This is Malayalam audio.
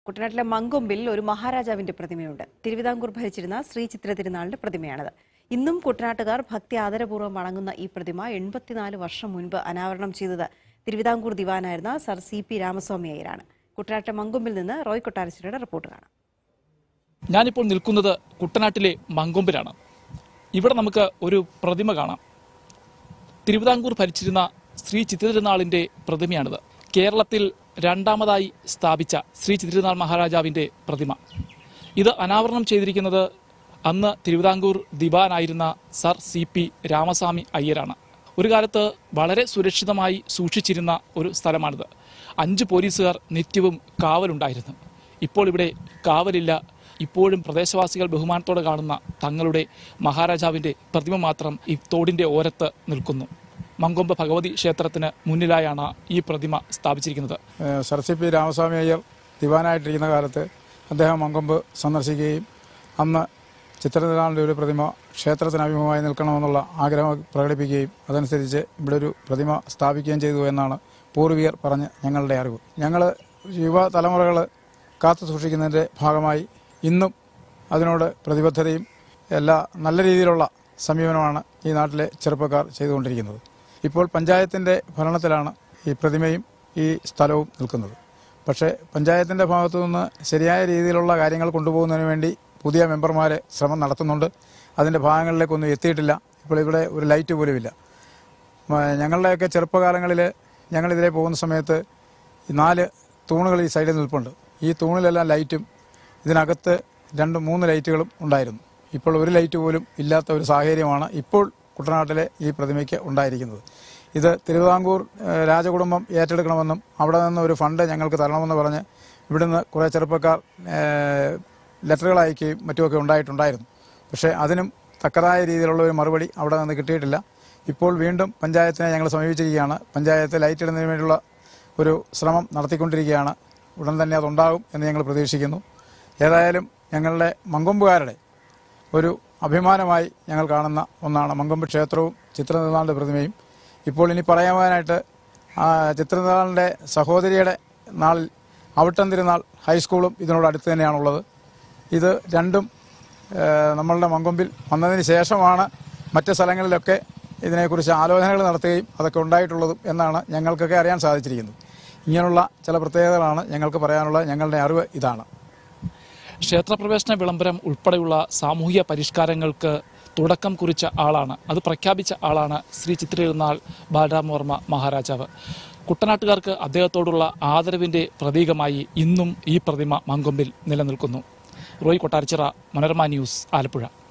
കുട്ടനാട്ടിലെ മങ്കൊമ്പിൽ ഒരു മഹാരാജാവിന്റെ പ്രതിമയുണ്ട് തിരുവിതാംകൂർ ഭരിച്ചിരുന്ന ശ്രീ ചിത്ര തിരുനാളിന്റെ പ്രതിമയാണിത് ഇന്നും കുട്ടനാട്ടുകാർ ഭക്തി ആദരപൂർവ്വം വണങ്ങുന്ന ഈ പ്രതിമ എൺപത്തിനാല് വർഷം മുൻപ് അനാവരണം ചെയ്തത് തിരുവിതാംകൂർ ദിവാനായിരുന്ന സർ സി പി രാമസ്വാമി അയ്യരാണ് കുട്ടനാട്ടിലെ മങ്കൊമ്പിൽ നിന്ന് റോയ് കൊട്ടാരശ്ശേരിയുടെ റിപ്പോർട്ട് കാണാം ഞാനിപ്പോൾ നിൽക്കുന്നത് കുട്ടനാട്ടിലെ മങ്കൊമ്പിലാണ് ഇവിടെ നമുക്ക് ഒരു പ്രതിമ കാണാം തിരുവിതാംകൂർ ഭരിച്ചിരുന്ന ശ്രീ ചിത്രതിരുനാളിന്റെ പ്രതിമയാണിത് കേരളത്തിൽ രണ്ടാമതായി സ്ഥാപിച്ച ശ്രീ ചിത്രതിരുനാൾ മഹാരാജാവിന്റെ പ്രതിമ ഇത് അനാവരണം ചെയ്തിരിക്കുന്നത് അന്ന് തിരുവിതാംകൂർ ദിവാനായിരുന്ന സർ സി പി രാമസ്വാമി അയ്യരാണ് ഒരു കാലത്ത് വളരെ സുരക്ഷിതമായി സൂക്ഷിച്ചിരുന്ന ഒരു സ്ഥലമാണിത് അഞ്ച് പോലീസുകാർ നിത്യവും കാവലുണ്ടായിരുന്നു ഇപ്പോൾ ഇവിടെ കാവലില്ല ഇപ്പോഴും പ്രദേശവാസികൾ ബഹുമാനത്തോടെ കാണുന്ന തങ്ങളുടെ മഹാരാജാവിന്റെ പ്രതിമ മാത്രം ഈ തോടിന്റെ ഓരത്ത് നിൽക്കുന്നു മങ്കൊമ്പ് ഭഗവതി ക്ഷേത്രത്തിന് മുന്നിലായാണ് ഈ പ്രതിമ സ്ഥാപിച്ചിരിക്കുന്നത് ഏഹ് sir C P Ramaswamy Iyer ദിവാനായിട്ടിരിക്കുന്ന കാലത്ത് അദ്ദേഹം മങ്കൊമ്പ് സന്ദർശിക്കുകയും അന്ന് ചിത്രതിനാളിൻ്റെ ഒരു പ്രതിമ ക്ഷേത്രത്തിന് അഭിമുഖമായി നിൽക്കണമെന്നുള്ള ആഗ്രഹം പ്രകടിപ്പിക്കുകയും അതനുസരിച്ച് ഇവിടെ ഒരു പ്രതിമ സ്ഥാപിക്കുകയും ചെയ്തു എന്നാണ് പൂർവികർ പറഞ്ഞ് ഞങ്ങളുടെ അറിവ് ഞങ്ങൾ യുവ തലമുറകൾ കാത്തു സൂക്ഷിക്കുന്നതിൻ്റെ ഭാഗമായി ഇന്നും അതിനോട് പ്രതിബദ്ധതയും എല്ലാ നല്ല രീതിയിലുള്ള സമീപനമാണ് ഈ നാട്ടിലെ ചെറുപ്പക്കാർ ചെയ്തുകൊണ്ടിരിക്കുന്നത് ഇപ്പോൾ പഞ്ചായത്തിൻ്റെ ഭരണത്തിലാണ് ഈ പ്രതിമയും ഈ സ്ഥലവും നിൽക്കുന്നത് പക്ഷേ പഞ്ചായത്തിൻ്റെ ഭാഗത്തു നിന്ന് ശരിയായ രീതിയിലുള്ള കാര്യങ്ങൾ കൊണ്ടുപോകുന്നതിന് വേണ്ടി പുതിയ മെമ്പർമാരെ ശ്രമം നടത്തുന്നുണ്ട് അതിൻ്റെ ഭാഗങ്ങളിലേക്കൊന്നും എത്തിയിട്ടില്ല ഇപ്പോൾ ഇവിടെ ഒരു ലൈറ്റ് പോലുമില്ല മ- ഞങ്ങളുടെയൊക്കെ ചെറുപ്പകാലങ്ങളിൽ ഞങ്ങളിതിലെ പോകുന്ന സമയത്ത് ഈ നാല് തൂണുകൾ ഈ സൈഡിൽ നിൽപ്പുണ്ട് ഈ തൂണിലെല്ലാം ലൈറ്റും ഇതിനകത്ത് രണ്ട് മൂന്ന് ലൈറ്റുകളും ഉണ്ടായിരുന്നു ഇപ്പോൾ ഒരു ലൈറ്റ് പോലും ഇല്ലാത്ത ഒരു സാഹചര്യമാണ് ഇപ്പോൾ കുട്ടനാട്ടിലെ ഈ പ്രതിമയ്ക്ക് ഉണ്ടായിരിക്കുന്നത് ഇത് തിരുവിതാംകൂർ ഏഹ്, രാജകുടുംബം ഏറ്റെടുക്കണമെന്നും അവിടെ നിന്ന് ഒരു ഫണ്ട് ഞങ്ങൾക്ക് തരണമെന്ന് പറഞ്ഞ് ഇവിടുന്ന് കുറേ ചെറുപ്പക്കാർ ഏഹ്, ലെറ്ററുകൾ അയക്കുകയും മറ്റുമൊക്കെ ഉണ്ടായിട്ടുണ്ടായിരുന്നു പക്ഷേ അതിനും തക്കതായ രീതിയിലുള്ള ഒരു മറുപടി അവിടെ നിന്ന് കിട്ടിയിട്ടില്ല ഇപ്പോൾ വീണ്ടും പഞ്ചായത്തിനെ ഞങ്ങൾ സമീപിച്ചിരിക്കുകയാണ് പഞ്ചായത്ത് ലൈറ്റ് ഇടുന്നതിന് വേണ്ടിയുള്ള ഒരു ശ്രമം നടത്തിക്കൊണ്ടിരിക്കുകയാണ് ഉടൻ തന്നെ അതുണ്ടാകും എന്ന് ഞങ്ങൾ പ്രതീക്ഷിക്കുന്നു ഏതായാലും ഞങ്ങളുടെ മങ്കൊമ്പുകാരുടെ ഒരു അഭിമാനമായി ഞങ്ങൾ കാണുന്ന ഒന്നാണ് മങ്കൊമ്പ് ക്ഷേത്രവും ചിത്രനിർമ്മാണ പ്രതിമയും ഇപ്പോൾ ഇനി പറയാനായിട്ട് ആ ചിത്രനിർമ്മാണിൻ്റെ സഹോദരിയുടെ നാളിൽ അവിട്ടം തിരുനാൾ ഹൈസ്കൂളും ഇതിനോട് അടുത്ത് തന്നെയാണുള്ളത് ഇത് രണ്ടും ഏഹ്, നമ്മളുടെ മങ്കൊമ്പിൽ വന്നതിന് ശേഷമാണ് മറ്റ് സ്ഥലങ്ങളിലൊക്കെ ഇതിനെക്കുറിച്ച് ആലോചനകൾ നടത്തുകയും അതൊക്കെ ഉണ്ടായിട്ടുള്ളതും എന്നാണ് ഞങ്ങൾക്കൊക്കെ അറിയാൻ സാധിച്ചിരിക്കുന്നത് ഇങ്ങനെയുള്ള ചില പ്രത്യേകതകളാണ് ഞങ്ങൾക്ക് പറയാനുള്ളത് ഞങ്ങളുടെ അറിവ് ഇതാണ് ക്ഷേത്രപ്രവേശന വിളംബരം ഉൾപ്പെടെയുള്ള സാമൂഹിക പരിഷ്കാരങ്ങൾക്ക് തുടക്കം കുറിച്ച ആളാണ് അത് പ്രഖ്യാപിച്ച ആളാണ് ശ്രീ ചിത്രയിരുന്നാൾ ബാലരാമവർമ്മ മഹാരാജാവ് കുട്ടനാട്ടുകാർക്ക് അദ്ദേഹത്തോടുള്ള ആദരവിന്റെ പ്രതീകമായി ഇന്നും ഈ പ്രതിമ മങ്കൊമ്പിൽ നിലനിൽക്കുന്നു റോയ് കൊട്ടാരച്ചിറ മനോരമ ന്യൂസ് ആലപ്പുഴ